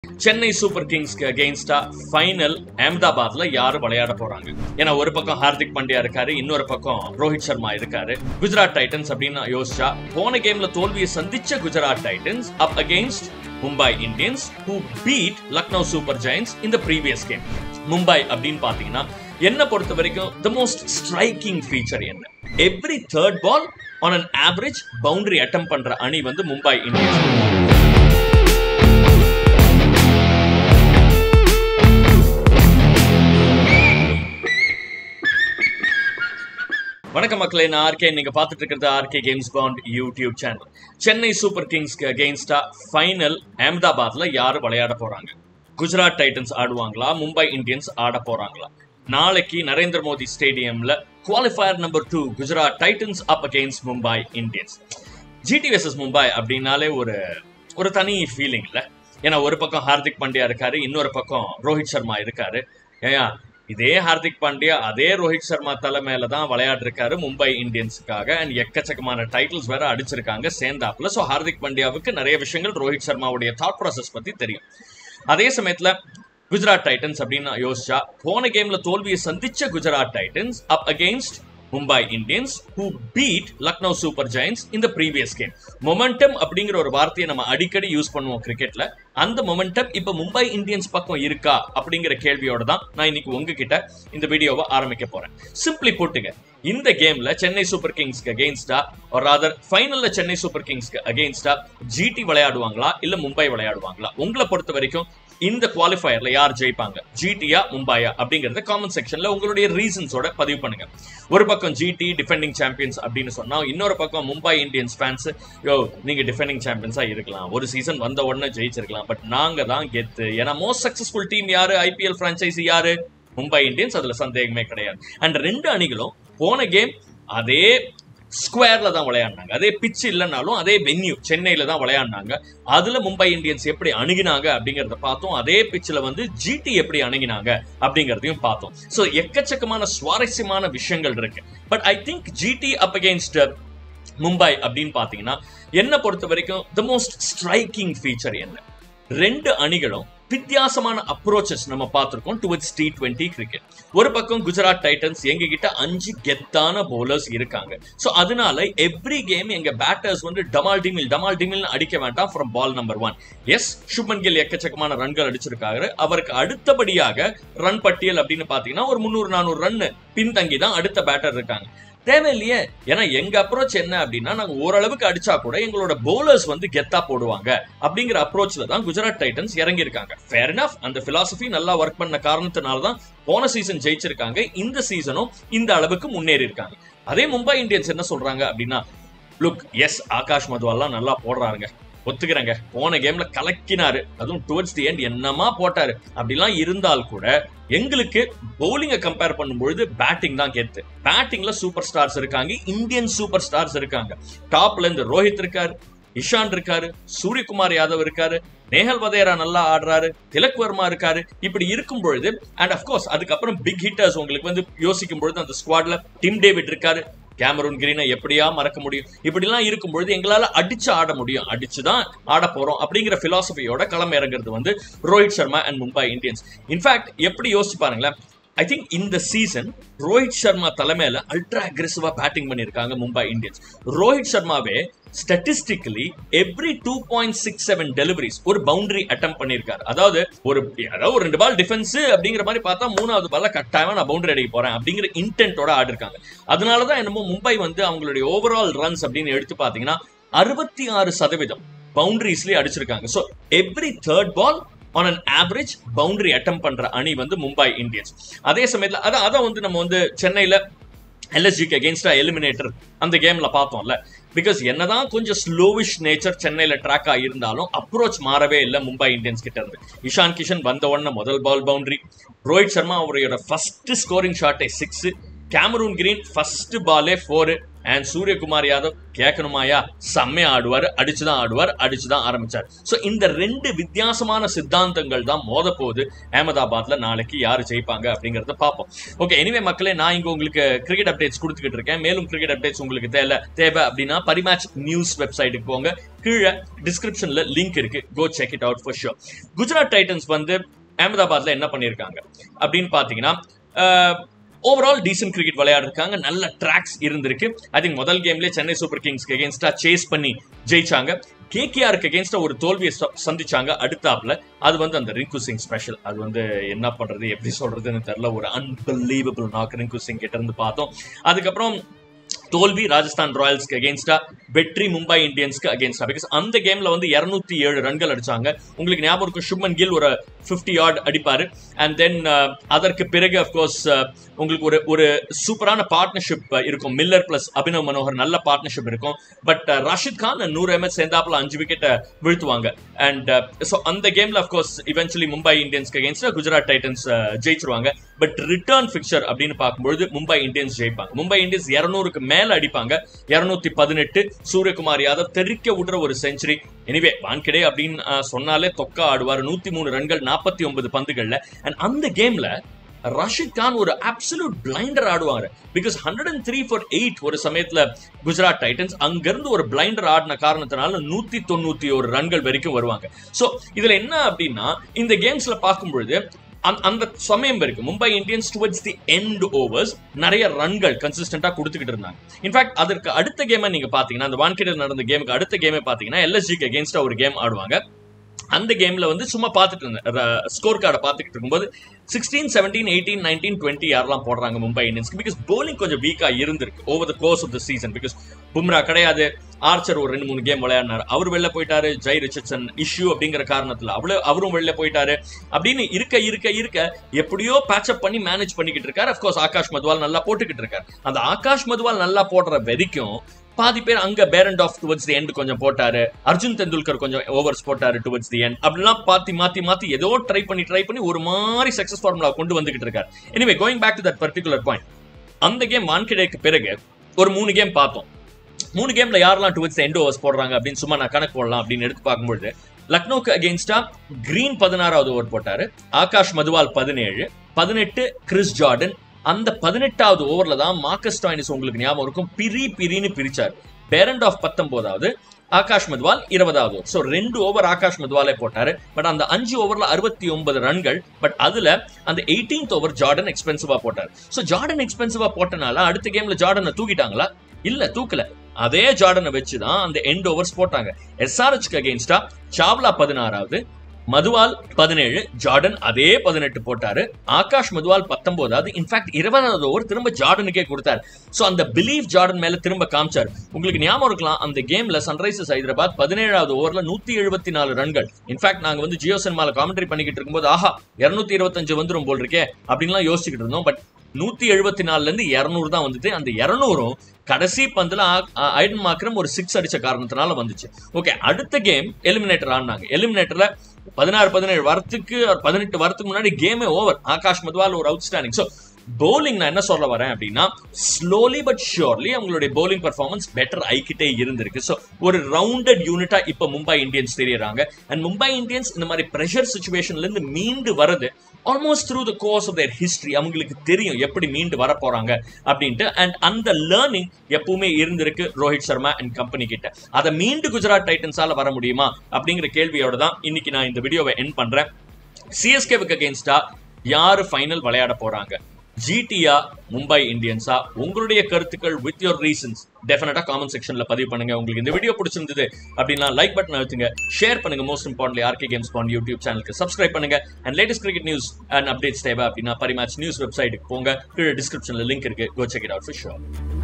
Chennai super கிங்ஸ்க்கு அகெயின்ஸ்டா final அஹமதாபாத்ல யாரு விளையாட போறாங்க ஏன்னா ஒரு பக்கம் ஹார்திக் பாண்டியா இருக்காரு இன்னொரு பக்கம் ரோஹித் சர்மா இருக்காரு குஜராத் டைட்டன்ஸ் அப்படின்னு யோசிச்சா போன கேம்ல தோல்வியை சந்திச்ச Gujarat Titans up against Mumbai Indians who beat Lucknow super giants இந்த ப்ரீவியஸ் கேம் மும்பை அப்படின்னு பாத்தீங்கன்னா என்ன பொறுத்த வரைக்கும் த மோஸ்ட் ஸ்ட்ரைக்கிங் ஃபீச்சர் என்ன every third ball on an average boundary attempt பண்ற அணி வந்து மும்பை இந்தியன்ஸ் வணக்கம் மக்களே நான் ஆர்கே நீங்க பார்த்துட்டு இருக்கிறது RK games fan YouTube channel Chennai super கிங்ஸ்க்கு அகெயின்ஸ்டா ஃபைனல் அஹமதாபாத்ல யாரு விளையாட போறாங்க குஜராத் டைட்டன்ஸ் ஆடுவாங்களா மும்பை இந்தியன்ஸ் ஆட போறாங்களா நாளைக்கு நரேந்திர மோடி ஸ்டேடியம்ல qualifier number two Gujarat Titans up against Mumbai Indians GT versus Mumbai அப்படின்னாலே ஒரு ஒரு தனி ஃபீலிங் இல்ல ஏன்னா ஒரு பக்கம் ஹார்திக் பாண்டியா இருக்காரு இன்னொரு பக்கம் ரோஹித் சர்மா இருக்காரு ஏயா இதே ஹார்திக் பாண்டியா அதே ரோஹித் சர்மா தலைமையில தான் விளையாடிருக்காரு மும்பை இந்தியன்ஸுக்காக அண்ட் எக்கச்சக்கமான டைட்டில்ஸ் வேற அடிச்சிருக்காங்க சேர்ந்தாப்புல ஸோ ஹார்திக் பாண்டியாவுக்கு நிறைய விஷயங்கள் ரோஹித் சர்மாவுடைய தாட் ப்ராசஸ் பத்தி தெரியும் அதே சமயத்துல குஜராத் டைட்டன்ஸ் அப்படின்னு யோசிச்சா போன கேம்ல தோல்வியை சந்திச்ச Gujarat Titans up against Mumbai Indians who beat Lucknow super giants இந்த ப்ரீவியஸ் கேம் மொமெண்டம் அப்படிங்கிற ஒரு வார்த்தையை நம்ம அடிக்கடி யூஸ் பண்ணுவோம் கிரிக்கெட்ல அந்த மொமெண்டம் இப்ப மும்பை இந்தியன்ஸ் பக்கம் இருக்கா அப்படிங்கிற கேள்வியோட தான் நான் இன்னைக்கு உங்ககிட்ட இந்த வீடியோவை ஆரம்பிக்க போறேன் சிம்பிளி போட்டுங்க இந்த கேம்ல சென்னை சூப்பர் கிங்ஸ்க்கு அகெயின்ஸ்டா ஒரு ராதர் ஃபைனல்ல சென்னை சூப்பர் கிங்ஸ்க்கு அகெயின்ஸ்டா ஜிடி விளையாடுவாங்களா இல்ல மும்பை விளையாடுவாங்களா உங்களை பொறுத்த வரைக்கும் இந்த குவாலிஃபயர்ல யார் ஜெயிப்பாங்க ஜிடியா மும்பாயா அப்படிங்கறத காமெண்ட் செக்ஷன்ல உங்களுடைய ரீசன்ஸோட பதிவு பண்ணுங்க ஒரு பக்கம் ஜிடி டிஃபெண்டிங் சாம்பியன்ஸ் அப்படின்னு சொன்னா இன்னொரு பக்கம் மும்பை இந்தியன்ஸ் ஃபேன்ஸ் யோ நீங்க டிஃபெண்டிங் சாம்பியன்ஸா இருக்கலாம் ஒரு சீசன் வந்த உடனே ஜெயிச்சிருக்கலாம் பட் நாங்க தான் கெத்து ஏன்னா மோஸ்ட் சக்சஸ்ஃபுல் டீம் யாரு ஐபிஎல் பிரான்ச்சைசி யாரு மும்பை இந்தியன்ஸ் அதுல சந்தேகமே கிடையாது அண்ட் ரெண்டு அணிகளும் போன கேம் அதே ஸ்கொயர்ல தான் விளையாடினாங்க அதே பிச் இல்லைனாலும் அதே வென்யூ சென்னையில தான் விளையாடினாங்க அதுல மும்பை இந்தியன்ஸ் எப்படி அணுகினாங்க அப்படிங்கறத பார்த்தோம் அதே பிச்சில் வந்து ஜிடி எப்படி அணுகினாங்க அப்படிங்கறதையும் பார்த்தோம் ஸோ எக்கச்சக்கமான சுவாரஸ்யமான விஷயங்கள் இருக்கு but I think GT up against Mumbai அப்படின்னு பாத்தீங்கன்னா என்ன பொறுத்த வரைக்கும் த மோஸ்ட் ஸ்ட்ரைக்கிங் ஃபீச்சர் என்ன ரெண்டு அணிகளும் வித்தியாசமான அப்ரோச்சஸ் நம்ம பார்த்திருக்கோம் டுவர்ட்ஸ் டி டுவெண்ட்டி கிரிக்கெட் ஒரு பக்கம் குஜராத் டைட்டன்ஸ் எங்க கிட்ட அஞ்சு கெத்தான போலர்ஸ் இருக்காங்க ஸோ அதனால எவ்ரி கேம் எங்க பேட்டர்ஸ் வந்து டமால் டிமில் டமால் டிமில் அடிக்க வேண்டாம் from ball number one as Shubman Gill எக்கச்சக்கமான ரன்கள் அடிச்சிருக்காரு அவருக்கு அடுத்தபடியாக ரன் பட்டியல் அப்படின்னு பாத்தீங்கன்னா ஒரு முந்நூறு நானூறு ரன் பின்தங்கி தான் அடுத்த பேட்டர் இருக்காங்க தேவையில்லையே ஏன்னா எங்க அப்ரோச் என்ன அப்படின்னா நாங்க ஓரளவுக்கு அடிச்சா கூட எங்களோட பவுலர்ஸ் வந்து கெத்தா போடுவாங்க அப்படிங்கிற அப்ரோச்ல தான் குஜராத் டைட்டன்ஸ் இறங்கி இருக்காங்க ஃபேர் இனஃப் அந்த பிலாசபி நல்லா ஒர்க் பண்ண காரணத்தினால தான் போன சீசன் ஜெயிச்சிருக்காங்க இந்த சீசனும் இந்த அளவுக்கு முன்னேறி இருக்காங்க அதே மும்பை இந்தியன்ஸ் என்ன சொல்றாங்க அப்படின்னா லுக் எஸ் ஆகாஷ் மதுவாலாம் நல்லா போடுறாருங்க ஒத்துக்கிறேங்க போன கேம்ல கலக்கினாரு அதுவும் டுவர்ட்ஸ் தி எண்ட் என்னமா போட்டாரு அப்படிலாம் இருந்தால் கூட எங்களுக்கு பவுலிங்கை கம்பேர் பண்ணும்பொழுது பேட்டிங் தான் கெத்து பேட்டிங்ல சூப்பர் ஸ்டார்ஸ் இருக்காங்க இந்தியன் சூப்பர் ஸ்டார்ஸ் இருக்காங்க டாப்ல இருந்து ரோஹித் இருக்காரு இஷான் இருக்காரு சூரியகுமார் யாதவ் இருக்காரு நேஹல் வதேரா நல்லா ஆடுறாரு திலக் வர்மா இருக்காரு இப்படி இருக்கும் பொழுது அண்ட் அப்கோர்ஸ் அதுக்கப்புறம் பிக் ஹிட்டர்ஸ் உங்களுக்கு வந்து யோசிக்கும் பொழுது அந்த ஸ்குவாட்ல டிம் டேவிட் இருக்காரு கேமரூன் கிரீனை எப்படியா மறக்க முடியும் இப்படிலாம் இருக்கும் பொழுது எங்களால அடிச்சு ஆட முடியும் அடிச்சு தான் ஆட போறோம் அப்படிங்கிற பிலாசபியோட களம் இறங்குறது வந்து Rohit Sharma and Mumbai Indians in fact எப்படி யோசிச்சு பாருங்களேன் ஐ திங்க் இந்த சீசன் ரோஹித் சர்மா தலைமையில அல்ட்ரா அக்ரெசிவா பேட்டிங் பண்ணிருக்காங்க மும்பை இந்தியன்ஸ் ரோஹித் சர்மாவே statistically every two point six seven deliveries ஒரு பவுண்டரி அட்டம் பண்ணிருக்காரு அதாவது ஒரு அதாவது ஒரு ரெண்டு பால் டிஃபென்ஸ் அப்படிங்கிற மாதிரி பார்த்தா மூணாவது பால்ல கட்டாயமா நான் பவுண்டரி அடிக்க போறேன் அப்படிங்கிற இன்டென்ட்டோட ஆடிருக்காங்க அதனாலதான் என்னமோ மும்பை வந்து அவங்களுடைய ஓவரால் ரன்ஸ் அப்படின்னு எடுத்து பாத்தீங்கன்னா அறுபத்தி ஆறு சதவீதம் பவுண்டரிஸ்லயே அடிச்சிருக்காங்க so every third ball on an average boundary attempt பண்ற அணி வந்து மும்பை இந்தியன்ஸ் அதே சமயத்துல அதான் அதை வந்து நம்ம வந்து சென்னையில எல்எஸ்ஜிக்கு அகேன்ஸ்டா எலிமினேட்டர் அந்த கேம்ல பார்த்தோம்ல பிகாஸ் என்னதான் கொஞ்சம் ஸ்லோவிஷ் நேச்சர் சென்னையில ட்ராக்கா இருந்தாலும் அப்ரோச் மாறவே இல்லை மும்பை இந்தியன்ஸ் கிட்ட இருந்து இஷான் கிஷன் வந்த உடனே முதல் பால் பவுண்டரி ரோஹித் சர்மா அவரோட ஃபர்ஸ்ட் ஸ்கோரிங் ஷாட்டை சிக்ஸ் கேமரூன் கிரீன் ஃபர்ஸ்ட் பாலே ஃபோரு அண்ட் சூரியகுமார் யாதவ் கேட்கணுமாயா செம்மையா ஆடுவார் அடிச்சுதான் ஆடுவார் அடிச்சுதான் ஆரம்பிச்சார் ஸோ இந்த ரெண்டு வித்தியாசமான சித்தாந்தங்கள் தான் மோத போகுது அகமதாபாத்ல நாளைக்கு யாரு ஜெயிப்பாங்க அப்படிங்கறத பார்ப்போம் ஓகே எனிவே மக்களே நான் இங்க உங்களுக்கு கிரிக்கெட் அப்டேட்ஸ் கொடுத்துக்கிட்டு இருக்கேன் மேலும் கிரிக்கெட் அப்டேட்ஸ் உங்களுக்கு தேவை தேவை அப்படின்னா பரிமேட்ச் நியூஸ் வெப்சைட்டுக்கு போங்க கீழே டிஸ்கிரிப்ஷன்ல லிங்க் இருக்கு go check it out for sure Gujarat Titans வந்து அகமதாபாத்ல என்ன பண்ணியிருக்காங்க அப்படின்னு பாத்தீங்கன்னா ஓவரால் டீசென்ட் கிரிக்கெட் விளையாடுறாங்க நல்ல ட்ராக்ஸ் இருந்திருக்கு ஐ திங்க் முதல் கேம்லேயே சென்னை சூப்பர் கிங்ஸ்க்கு அகேன்ஸ்டா சேஸ் பண்ணி ஜெயிச்சாங்க கேகேஆருக்கு அகேன்ஸ்டா ஒரு தோல்வியை ச- சந்திச்சாங்க அடுத்தாப்புல அது வந்து அந்த ரிங்கு சிங் ஸ்பெஷல் அது வந்து என்ன பண்றது எப்படி சொல்றதுன்னு தெரியல ஒரு அன்பிலீவபிள் நாக் ரிங்கு சிங் கிட்ட இருந்து பார்த்தோம் அதுக்கப்புறம் தோல்வி ராஜஸ்தான் ராயல்ஸ்க்கு அகேன்ஸ்டா வெற்றி மும்பை இந்தியன்ஸ்க்கு அகேன்ஸ்டா பிகாஸ் அந்த கேம்ல வந்து 207 ஏழு ரன்கள் அடிச்சாங்க உங்களுக்கு ஞாபகம் இருக்கும் சுப்மன் கில் ஒரு 50 யார்ட் அடிப்பாரு அண்ட் தென் அதற்கு பிறகு அஃப்கோர்ஸ் உங்களுக்கு ஒரு ஒரு சூப்பரான பார்ட்னர்ஷிப் இருக்கும் மில்லர் பிளஸ் அபினவ் மனோகர் நல்ல பார்ட்னர்ஷிப் இருக்கும் பட் ரஷித் கான் நூறு எம்எஸ் சேர்ந்தாப்புல அஞ்சு விக்கெட்டை வீழ்த்துவாங்க அண்ட் ஸோ அந்த கேம்ல அஃப்கோர்ஸ் இவென்ச்சுவலி மும்பை இந்தியன்ஸ்க்கு அகேன்ஸ்டா குஜராத் டைட்டன்ஸ் ஜெயிச்சிருவாங்க பட் ரிட்டர்ன் ஃபிக்சர் அப்படின்னு பார்க்கும்பொழுது மும்பை இந்தியன்ஸ் ஜெயிப்பாங்க மும்பை இந்தியன்ஸ் இருநூறுக்கு மேல அடிப்பாங்க இருநூத்தி பதினெட்டு சூரியகுமார் யாதவ் தெறிக்க விடுற ஒரு செஞ்சுரி எனிவே வான்கிடே அப்படின்னு அஹ், சொன்னாலே தொக்கா ஆடுவார் நூத்தி மூணு ரன்கள் நாற்பத்தி ஒன்பது பந்துகள்ல அண்ட் அந்த கேம்ல ரஷித் கான் ஒரு அப்சல்யூட் பிளைண்டர் ஆடுவாங்க because hundred and three for eight ஒரு சமயத்துல குஜராத் டைட்டன்ஸ் அங்கிருந்து ஒரு பிளைண்டர் ஆடின காரணத்தினால நூத்தி தொண்ணூத்தி ஒரு ரன்கள் வரைக்கும் வருவாங்க சோ இதுல என்ன அப்படின்னா இந்த கேம்ஸ்ல பார்க்கும்பொழுது அந்த- அந்த சமயம் இருக்கு Mumbai Indians towards the end overs நிறைய ரன்கள் கன்சிஸ்டன்டா கொடுத்துக்கிட்டு இருந்தாங்க இன்ஃபேக்ட் அதற்கு அடுத்த கேமை நீங்க பாத்தீங்கன்னா அந்த வான்கிட்ட நடந்த கேமுக்கு அடுத்த கேமே பாத்தீங்கன்னா எல்எஸ்ஜிக்கு அகேன்ஸ்டா ஒரு கேம் ஆடுவாங்க அந்த கேம்ல வந்து சும்மா பார்த்துட்டு இருந்தேன் ஸ்கோர் கார்டை பார்த்துக்கிட்டு இருக்கும்போது sixteen seventeen eighteen nineteen twenty யாரெல்லாம் போடுறாங்க மும்பை இந்தியன்ஸ்க்கு பிகாஸ் bowling கொஞ்சம் வீக்கா இருந்திருக்கு over the course of the season because Bumrah கிடையாது ஆர்ச்சர் ஒரு ரெண்டு மூணு கேம் விளையாடினார் அவர் வெளில போயிட்டாரு ஜெய் ரிச்சர்ட்சன் இஷ்யூ அப்படிங்கிற காரணத்துல அவ்வளவு அவரும் வெளில போயிட்டாரு அப்படின்னு இருக்க இருக்க இருக்க எப்படியோ பேட்சப் பண்ணி மேனேஜ் பண்ணிக்கிட்டு இருக்காரு அஃப்கோர்ஸ் ஆகாஷ் மதுவால் நல்லா போட்டுக்கிட்டு இருக்காரு அந்த ஆகாஷ் மதுவால் நல்லா போடுற வரைக்கும் பாதி பேர் அங்க பேரண்ட் ஆஃப் டுவர்ட்ஸ் தி எண்ட் கொஞ்சம் போட்டாரு அர்ஜுன் தெண்டுல்கர் கொஞ்சம் ஓவர்ஸ் போட்டாரு டுவர்ட்ஸ் தி எண்ட் அப்படிலாம் பாத்தி மாத்தி மாத்தி ஏதோ ட்ரை பண்ணி ட்ரை பண்ணி ஒரு மாதிரி சக்சஸ் ஃபார்முலா கொண்டு வந்துகிட்டு இருக்காரு anyway going back to that particular point அந்த கேம் வான்கிடேக்கு பிறகு ஒரு மூணு கேம் பார்த்தோம் மூணு கேம்ல யாரெல்லாம் டுவர்ட்ஸ் எண்ட் ஓவர்ஸ் போடுறாங்க அப்படின்னு சும்மா நான் கணக்கு போடலாம் அப்படின்னு எடுத்து பார்க்கும்பொழுது லக்னோக்கு அகேன்ஸ்டா கிரீன் பதினாறாவது ஓவர் போட்டாரு ஆகாஷ் மதுவால் பதினேழு பதினெட்டு கிறிஸ் ஜார்டன் அந்த பதினெட்டாவது ஓவர்ல தான் மார்க்கஸ் டாயினிஸ் உங்களுக்கு ஞாபகம் இருக்கும் பிரி பிரின்னு பிரிச்சார் பேரண்ட் ஆஃப் பத்தொன்பதாவது ஆகாஷ் மதுவால் இருபதாவது ஸோ ரெண்டு ஓவர் ஆகாஷ் மதுவாலே போட்டாரு பட் அந்த அஞ்சு ஓவர்ல அறுபத்தி ஒன்பது ரன்கள் பட் அதுல அந்த எயிட்டீன்த் ஓவர் ஜார்டன் எக்ஸ்பென்சிவா போட்டார் ஸோ ஜார்டன் எக்ஸ்பென்சிவா போட்டனால அடுத்த கேம்ல ஜார்டனை தூக்கிட்டாங்களா இல்ல தூக்கல அதே ஜார்டனை வச்சு தான் அந்த எண்ட் ஓவர்ஸ் போட்டாங்க எஸ்ஆர்ஹெச்க்கு அகேன்ஸ்டா சாவ்லா பதினாறாவது மதுவால் பதினேழு ஜார்டன் அதே பதினெட்டு போட்டாரு ஆகாஷ் மதுவால் பத்தொன்பதாவது இன்ஃபேக்ட் இருபதாவது ஓவர் திரும்ப ஜார்டனுக்கே கொடுத்தாரு சோ அந்த பிலீவ் ஜார்டன் மேல திரும்ப காமிச்சார் உங்களுக்கு ஞாபகம் இருக்கலாம் அந்த கேம்ல சன்ரைசர்ஸ் ஹைதராபாத் பதினேழாவது ஓவர்ல நூத்தி எழுபத்தி நாலு ரன்கள் இன்ஃபேக்ட் நாங்க வந்து ஜியோ சினிமால காமெண்ட்ரி பண்ணிக்கிட்டு இருக்கும்போது ஆஹா இருநூத்தி இருபத்தஞ்சு வந்துரும் போல் இருக்கே அப்படின்லாம் யோசிச்சுக்கிட்டு இருந்தோம் பட் நூத்தி எழுபத்தி நாலுல இருந்து இருநூறு தான் வந்துட்டு அந்த இருநூறும் கடைசி பந்துல ஆ- ஐடன் மார்க்கரம் ஒரு சிக்ஸ் அடிச்ச காரணத்தினால வந்துச்சு ஓகே அடுத்த கேம் எலிமினேட்டர் ஆடினாங்க எலிமினேட்டர்ல பதினாறு பதினேழு வரத்துக்கு பதினெட்டு வரத்துக்கு முன்னாடி கேமே ஓவர் ஆகாஷ் மதுவால் ஒரு அவுட்ஸ்டாண்டிங் ஸோ bowling நான் என்ன சொல்ல வரேன் அப்படின்னா ஸ்லோலி பட் ஷியோர்லி அவங்களுடைய bowling பர்ஃபார்மன்ஸ் பெட்டர் ஆயிக்கிட்டே இருந்திருக்கு ஸோ ஒரு ரவுண்டட் யூனிட்டா இப்ப மும்பை இந்தியன்ஸ் தெரியறாங்க அண்ட் மும்பை இந்தியன்ஸ் இந்த மாதிரி ப்ரெஷர் சுச்சுவேஷன்ல இருந்து மீண்டு வரது almost through the course of their history அவங்களுக்கு தெரியும் எப்படி மீண்டு வர போறாங்க அப்படின்ட்டு அண்ட் அந்த லேர்னிங் எப்பவுமே இருந்திருக்கு ரோஹித் சர்மா அண்ட் கம்பெனி கிட்ட அதை மீண்டு குஜராத் டைட்டன்ஸால வர முடியுமா அப்படிங்கிற கேள்வியோட தான் இன்னைக்கு நான் இந்த வீடியோவை என் பண்றேன் சிஎஸ்கேவுக்கு அகேன்ஸ்டா யாரு ஃபைனல் விளையாட போறாங்க ஜிடியா மும்பை இந்தியன்ஸா உங்களுடைய கருத்துக்கள் வித் யோர் ரீசன்ஸ் டெஃபினட்டா காமெண்ட் செக்ஷன்ல பதிவு பண்ணுங்க உங்களுக்கு இந்த வீடியோ பிடிச்சிருந்தது அப்படின்னா லைக் பட்டன் அழுத்துங்க ஷேர் பண்ணுங்க most importantly RK games fan YouTube சேனலுக்கு சப்ஸ்கிரைப் பண்ணுங்க and latest cricket news and updates தேவை அப்படின்னா பரிமாச் நியூஸ் வெப்சைட்டுக்கு போங்க கீழே டிஸ்கிரிப்ஷன்ல லிங்க் இருக்கு go check it out for sure